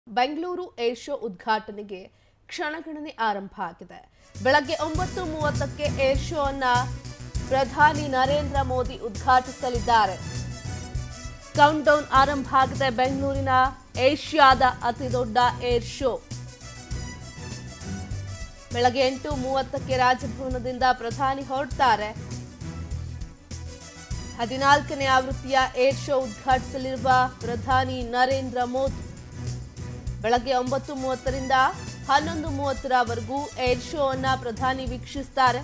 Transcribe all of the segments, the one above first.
Bengaluru air show ಉದ್ಘಾಟನೆಗೆ ಕ್ಷಣಗಣನೆ ಆರಂಭ ಆಗಿದೆ ಬೆಳಗ್ಗೆ ಒಂಬತ್ತು ಮೂವತ್ತಕ್ಕೆ ಏರ್ ಶೋ ಅನ್ನ ಪ್ರಧಾನಿ ನರೇಂದ್ರ ಮೋದಿ ಉದ್ಘಾಟಿಸಲಿದ್ದಾರೆ ಕೌಂಟ್ ಡೌನ್ ಆರಂಭ ಆಗಿದೆ ಬೆಂಗಳೂರಿನ ಏಷ್ಯಾದ ಅತಿದೊಡ್ಡ ಏರ್ ಶೋ ಬೆಳಗ್ಗೆ ಎಂಟು ಮೂವತ್ತಕ್ಕೆ ರಾಜಭವನದಿಂದ ಪ್ರಧಾನಿ ಹೊರಡ್ತಾರೆ ಹದಿನಾಲ್ಕನೇ ಆವೃತ್ತಿಯ ಏರ್ ಶೋ ಉದ್ಘಾಟಿಸಲಿರುವ ಪ್ರಧಾನಿ ನರೇಂದ್ರ ಮೋದಿ ಬೆಳಗ್ಗೆ ಒಂಬತ್ತು ಮೂವತ್ತರಿಂದ ಹನ್ನೊಂದು ಮೂವತ್ತರವರೆಗೂ ಏರ್ ಶೋ ಅನ್ನ ಪ್ರಧಾನಿ ವೀಕ್ಷಿಸ್ತಾರೆ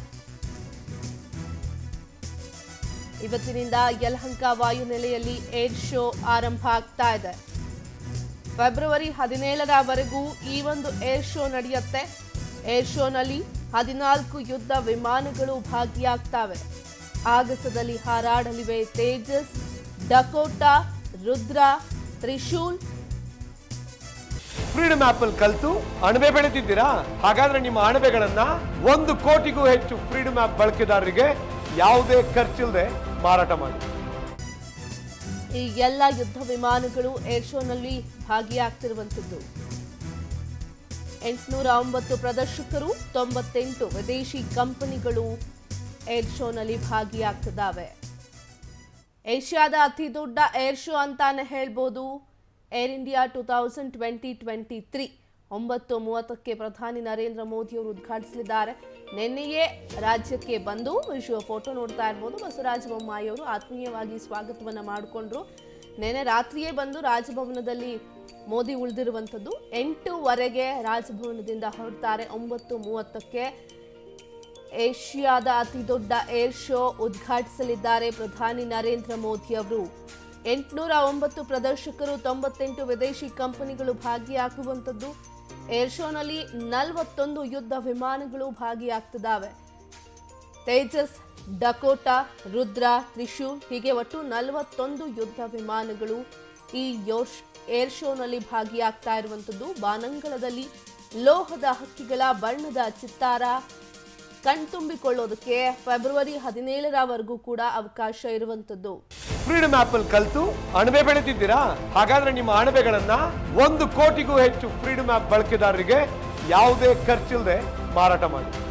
ಇವತ್ತಿನಿಂದ ಯಲಹಂಕ ವಾಯುನೆಲೆಯಲ್ಲಿ ಏರ್ ಶೋ ಆರಂಭ ಆಗ್ತಾ ಇದೆ ಫೆಬ್ರವರಿ ಹದಿನೇಳರವರೆಗೂ ಈ ಒಂದು ಏರ್ ಶೋ ನಡೆಯುತ್ತೆ ಏರ್ ಶೋನಲ್ಲಿ ಹದಿನಾಲ್ಕು ಯುದ್ಧ ವಿಮಾನಗಳು ಭಾಗಿಯಾಗ್ತವೆ ಆಗಸದಲ್ಲಿ ಹಾರಾಡಲಿವೆ Tejas Dakota Rudra Trishul freedom of ಅಲ್ಲಿ ಕಲ್ತು ಅಣಬೆ ಬೆಳೆತಿದ್ದೀರಾ ಹಾಗಾದ್ರೆ ನಿಮ್ಮ ಅಣಬೆಗಳನ್ನ ಒಂದು ಕೋಟಿಗೂ ಹೆಚ್ಚು ಫ್ರೀಡಮ್ ಆಪ್ ಬಳಕೆದಾರರಿಗೆ ಯಾವುದೇ ಖರ್ಚಿಲ್ಲದೆ ಮಾರಾಟ ಮಾಡಿ ಈ ಎಲ್ಲ ಯುದ್ಧ ವಿಮಾನಗಳು ಏರ್ ಶೋನಲ್ಲಿ ಭಾಗಿಯಾಗ್ತಿರುವಂಥದ್ದು ಎಂಟುನೂರ ಒಂಬತ್ತು ಪ್ರದರ್ಶಕರು ತೊಂಬತ್ತೆಂಟು ವಿದೇಶಿ ಕಂಪನಿಗಳು ಏರ್ ಶೋನಲ್ಲಿ ಭಾಗಿಯಾಗ್ತಿದ್ದಾವೆ ಏಷ್ಯಾದ ಅತಿ ದೊಡ್ಡ ಏರ್ ಶೋ ಅಂತಾನೆ ಹೇಳ್ಬೋದು Air India two thousand twenty twenty three ಒಂಬತ್ತು ಮೂವತ್ತಕ್ಕೆ ಪ್ರಧಾನಿ ನರೇಂದ್ರ ಮೋದಿ ಅವರು ಉದ್ಘಾಟಿಸಲಿದ್ದಾರೆ ನಿನ್ನೆಯೇ ರಾಜ್ಯಕ್ಕೆ ಬಂದು ವಿಶ್ವ ಫೋಟೋ ನೋಡ್ತಾ ಇರ್ಬೋದು ಬಸವರಾಜ ಬೊಮ್ಮಾಯಿ ಅವರು ಆತ್ಮೀಯವಾಗಿ ಸ್ವಾಗತವನ್ನ ಮಾಡಿಕೊಂಡ್ರು ನಿನ್ನೆ ರಾತ್ರಿಯೇ ಬಂದು ರಾಜಭವನದಲ್ಲಿ ಮೋದಿ ಉಳಿದಿರುವಂಥದ್ದು ಎಂಟೂವರೆಗೆ ರಾಜಭವನದಿಂದ ಹೊರಡ್ತಾರೆ ಒಂಬತ್ತು ಮೂವತ್ತಕ್ಕೆ ಏಷ್ಯಾದ ಅತಿ ದೊಡ್ಡ ಏರ್ ಶೋ ಉದ್ಘಾಟಿಸಲಿದ್ದಾರೆ ಪ್ರಧಾನಿ ನರೇಂದ್ರ ಮೋದಿ ಅವರು ಎಂಟುನೂರ ಒಂಬತ್ತು ಪ್ರದರ್ಶಕರು ತೊಂಬತ್ತೆಂಟು ವಿದೇಶಿ ಕಂಪನಿಗಳು ಭಾಗಿಯಾಗುವಂಥದ್ದು ಏರ್ ಶೋನಲ್ಲಿ ನಲವತ್ತೊಂದು ಯುದ್ಧ ವಿಮಾನಗಳು ಭಾಗಿಯಾಗ್ತಿದ್ದಾವೆ ತೇಜಸ್ ಡಕೋಟಾ ರುದ್ರ ತ್ರಿಶೂಲ್ ಹೀಗೆ ಒಟ್ಟು ನಲವತ್ತೊಂದು ಯುದ್ಧ ವಿಮಾನಗಳು ಈ ಯೋಶ್ ಏರ್ ಶೋನಲ್ಲಿ ಭಾಗಿಯಾಗ್ತಾ ಇರುವಂಥದ್ದು ಬಾನಂಗಳದಲ್ಲಿ ಲೋಹದ ಹಕ್ಕಿಗಳ ಬಣ್ಣದ ಚಿತ್ತಾರ ಕಣ್ತುಂಬಿಕೊಳ್ಳೋದಕ್ಕೆ ಫೆಬ್ರವರಿ ಹದಿನೇಳರವರೆಗೂ ಕೂಡ ಅವಕಾಶ ಇರುವಂಥದ್ದು ಫ್ರೀಡಮ್ ಆಪ್ ಅಲ್ಲಿ ಕಲ್ತು ಅಣಬೆ ಬೆಳೆತಿದ್ದೀರಾ ಹಾಗಾದ್ರೆ ನಿಮ್ಮ ಅಣಬೆಗಳನ್ನ ಒಂದು ಕೋಟಿಗೂ ಹೆಚ್ಚು ಫ್ರೀಡಮ್ ಆಪ್ ಬಳಕೆದಾರರಿಗೆ ಯಾವುದೇ ಖರ್ಚಿಲ್ಲದೆ ಮಾರಾಟ ಮಾಡಿ